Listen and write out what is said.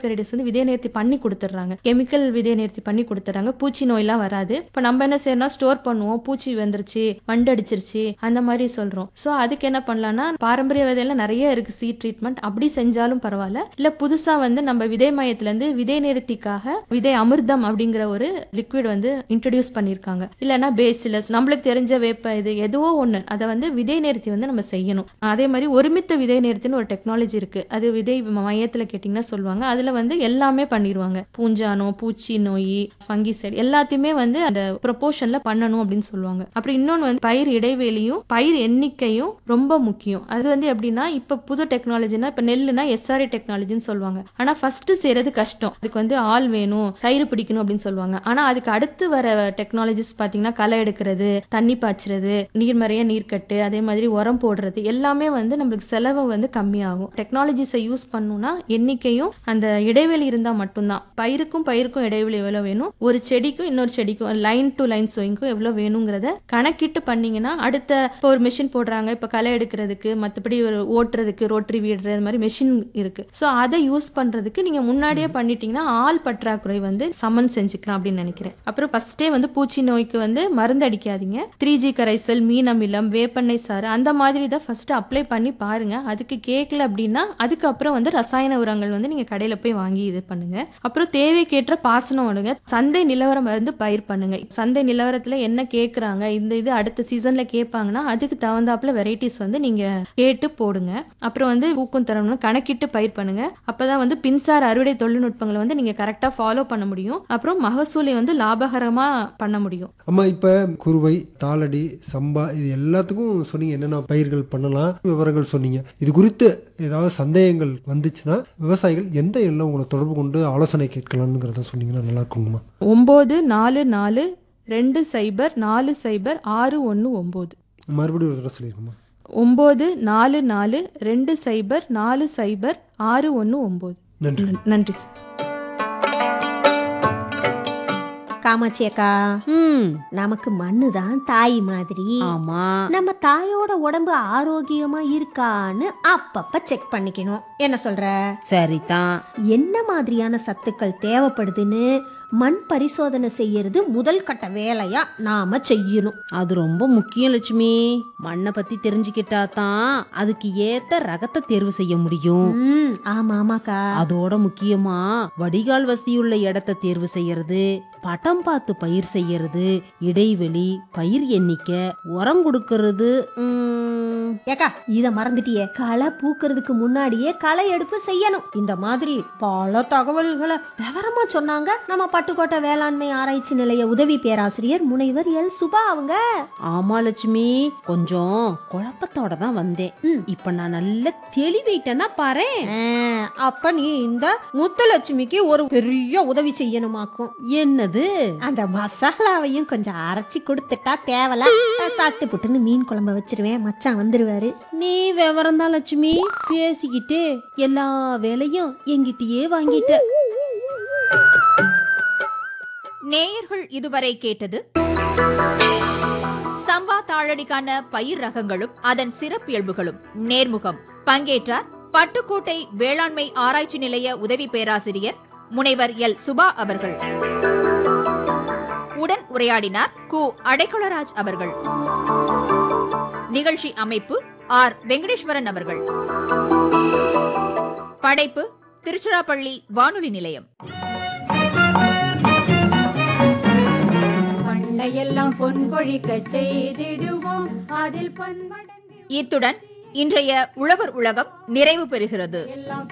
பயோபெரிடிஸ் வந்து விதை நேர்த்தி பண்ணி கொடுத்துட்றாங்க கெமிக்கல் விதை நேர்த்தி பண்ணி கொடுத்துட்றாங்க பூச்சி நோயெல்லாம் வராது இப்போ நம்ம என்ன செய்யறோம்னா ஸ்டோர் பண்ணுவோம் பூச்சி வந்துருச்சு வண்டு அடிச்சிருச்சு அந்த மாதிரி சொல்றோம் ஸோ அதுக்கு என்ன பண்ணலாம்னா பாரம்பரிய விதையில நிறைய இருக்கு சீட் ட்ரீட்மெண்ட் அப்படி செஞ்சாலும் பரவாயில்ல இல்ல புதுசா வந்து நம்ம விதை மையத்துல இருந்து விதை நேர்த்திக்காக விதை அமிர்தம் அப்படிங்கிற ஒரு லிக்விட் வந்து இன்ட்ரடியூஸ் பண்ணியிருக்காங்க இல்லைன்னா பேசிலஸ் நம்மளுக்கு தெரிஞ்ச வேப்ப இது எதுவோ ஒன்று அதை வந்து விதை நேர்த்தி வந்து நம்ம செய்யணும் அதே மாதிரி ஒருமித்த விதை நேர்த்தின்னு ஒரு டெக்னாலஜி இருக்கு அது விதை மையத்தில் கேட்டிங்கன்னா சொல்லுவாங்க அதில் வந்து எல்லாமே பண்ணிடுவாங்க பூஞ்சானோ பூச்சி நோய் ஃபங்கிசைட் எல்லாத்தையுமே வந்து அந்த ப்ரொபோர்ஷன்ல பண்ணணும் அப்படின்னு சொல்லுவாங்க அப்புறம் இன்னொன்று வந்து பயிர் இடைவெளியும் பயிர் எண்ணிக்கையும் ரொம்ப முக்கியம் அது வந்து எப்படின்னா இப்போ புது டெக்னாலஜினா இப்போ நெல்லுனா எஸ்ஆர்ஐ டெக்னாலஜின்னு சொல்லுவாங்க ஆனால் ஃபர்ஸ்ட் செய்யறது கஷ்டம் அதுக்கு வந்து ஆள் வேணும் கயிறு பிடிக்கணும் அப்படின்னு சொல்லுவாங்க ஆனால் அதுக்கு அடுத்து வர டெக்னாலஜிஸ் பார்த்தீங்கன்னா களை எடுக்கிறது தண்ணி பாய்ச்சுறது நீர்மறைய நீர்க்கட்டு அதே மாதிரி உரம் போடுறது எல்லாமே வந்து நம்மளுக்கு செலவு வந்து கம்மியாகும் டெக்னாலஜிஸை யூஸ் பண்ணணும்னா எண்ணிக்கையும் அந்த இடைவெளி இருந்தால் மட்டும்தான் பயிருக்கும் பயிருக்கும் இடைவெளி எவ்வளோ வேணும் ஒரு செடிக்கும் இன்னொரு செடிக்கும் லைன் டு லைன் சோயிங்க்கும் எவ்வளோ வேணுங்கிறத கணக்கிட்டு பண்ணீங்கன்னா அடுத்த இப்போ ஒரு மிஷின் போடுறாங்க இப்போ களை எடுக்கிறதுக்கு மற்றபடி ஒரு ஓட்டுறதுக்கு ரோட்டரி வீடுறது மாதிரி மெஷின் இருக்கு ஸோ அதை யூஸ் பண்ணுறதுக்கு நீங்கள் முன்னாடியே பண்ணிட்டீங்கன்னா ஆள் பற்றாக்குறை வந்து சமன் செஞ்சுக்கலாம் அப்படின்னு நினைக்கிறேன் அப்புறம் ஃபர்ஸ்டே வந்து பூச்சி நோய்க்கு வந்து மருந்து அடிக்காதீங்க த்ரீ ஜி கரைசல் மீன் அமிலம் வேப்பெண்ணெய் சாறு அந்த மாதிரி தான் ஃபர்ஸ்ட் அப்ளை பண்ணி பாருங்க அதுக்கு கேட்கல அப்படின்னா அதுக்கப்புறம் வந்து ரசாயன உரங்கள் வந்து நீங்க கடையில போய் வாங்கி இது பண்ணுங்க அப்புறம் தேவைக்கேற்ற பாசனம் விடுங்க சந்தை நிலவரம் மருந்து பயிர் பண்ணுங்க சந்தை நிலவரத்துல என்ன கேக்குறாங்க இந்த இது அடுத்த சீசன்ல கேட்பாங்கன்னா அதுக்கு தகுந்தாப்புல வெரைட்டிஸ் வந்து நீங்க கேட்டு போடுங்க அப்புறம் வந்து ஊக்கம் தரணும்னு கணக்கிட்டு பயிர் பண்ணுங்க அப்பதான் வந்து பின்சார் அறுவடை தொழில்நுட்பங்களை வந்து நீங்க கரெக்டா ஃபாலோ பண்ண முடியும் அப்புறம் மகசூலை வந்து லாபகரமா பண்ண முடியும் அம்மா இப்போ குருவை தாளடி சம்பா இது எல்லாத்துக்கும் சொன்னீங்க என்னென்ன பயிர்கள் பண்ணலாம் விவரங்கள் சொன்னீங்க இது குறித்து ஏதாவது சந்தேகங்கள் வந்துச்சுன்னா விவசாயிகள் எந்த எல்லாம் உங்களை தொடர்பு கொண்டு ஆலோசனை கேட்கலாம்ங்கிறத சொன்னீங்கன்னா நல்லா இருக்குங்கம்மா ஒம்பது நாலு நாலு ரெண்டு சைபர் நாலு சைபர் ஆறு ஒன்று ஒம்பது மறுபடியும் ஒரு தடவை சொல்லியிருக்கோம்மா ஒம்பது நாலு நாலு ரெண்டு சைபர் நாலு சைபர் ஆறு ஒன்று ஒம்பது நன்றி நன்றி சார் காமாட்சி அக்கா ம் நமக்கு மண்ணு தான் தாய் மாதிரி ஆமா நம்ம தாயோட உடம்பு ஆரோக்கியமா இருக்கான்னு அப்பப்ப செக் பண்ணிக்கணும் என்ன சொல்ற சரிதான் என்ன மாதிரியான சத்துக்கள் தேவைப்படுதுன்னு மண் பரிசோதனை செய்யறது முதல் கட்ட வேலையா நாம செய்யணும் அது ரொம்ப முக்கியம் லட்சுமி மண்ணை பத்தி தெரிஞ்சுக்கிட்டா தான் அதுக்கு ஏத்த ரகத்தை தேர்வு செய்ய முடியும் ம் ஆமா ஆமாக்கா அதோட முக்கியமா வடிகால் வசதியுள்ள இடத்த தேர்வு செய்யறது பட்டம் பார்த்து பயிர் செய்யறது இடைவெளி பயிர் எண்ணிக்கை உரம் கொடுக்கறது ம், ஏக்கா இத மறந்துட்டியே களை பூக்கிறதுக்கு முன்னாடியே களை எடுப்பு செய்யணும் இந்த மாதிரி பல தகவல்களை விவரமா சொன்னாங்க நம்ம பட்டுக்கோட்டை வேளாண்மை ஆராய்ச்சி நிலைய உதவி பேராசிரியர் முனைவர் எல் சுபா அவங்க ஆமா லட்சுமி கொஞ்சம் குழப்பத்தோட தான் வந்தேன் ம். இப்ப நான் நல்ல தெளிவிட்டேன்னா பாரு ஆ, அப்ப நீ இந்த முத்துலட்சுமிக்கு ஒரு பெரிய உதவி செய்யணுமாக்கும் என்னது அந்த மசாலாவையும் கொஞ்சம் அரைச்சி கொடுத்துட்டா தேவல சாப்பிட்டு புட்டுன்னு மீன் குழம்ப வச்சிருவேன் மச்சான் வந்துருவாரு நீ விவரம் தான் லட்சுமி பேசிக்கிட்டே எல்லா வேலையும் என்கிட்டயே வாங்கிட்ட நேயர்கள் இதுவரை கேட்டது சம்பா தாளடிக்கான பயிர் ரகங்களும் அதன் சிறப்பியல்புகளும் நேர்முகம் பங்கேற்றார் பட்டுக்கோட்டை வேளாண்மை ஆராய்ச்சி நிலைய உதவி பேராசிரியர் முனைவர் எல் சுபா அவர்கள் உடன் உரையாடினார் கு அடைக்கலராஜ் அவர்கள் நிகழ்ச்சி அமைப்பு ஆர் வெங்கடேஸ்வரன் அவர்கள் படைப்பு திருச்சிராப்பள்ளி வானொலி நிலையம் பண்டையெல்லாம் பொன் கொழிக்க செய்திடுவோம் அதில் பன்மடங்கு இத்துடன் இன்றைய உழவர் உலகம் நிறைவு பெறுகிறது எல்லாம்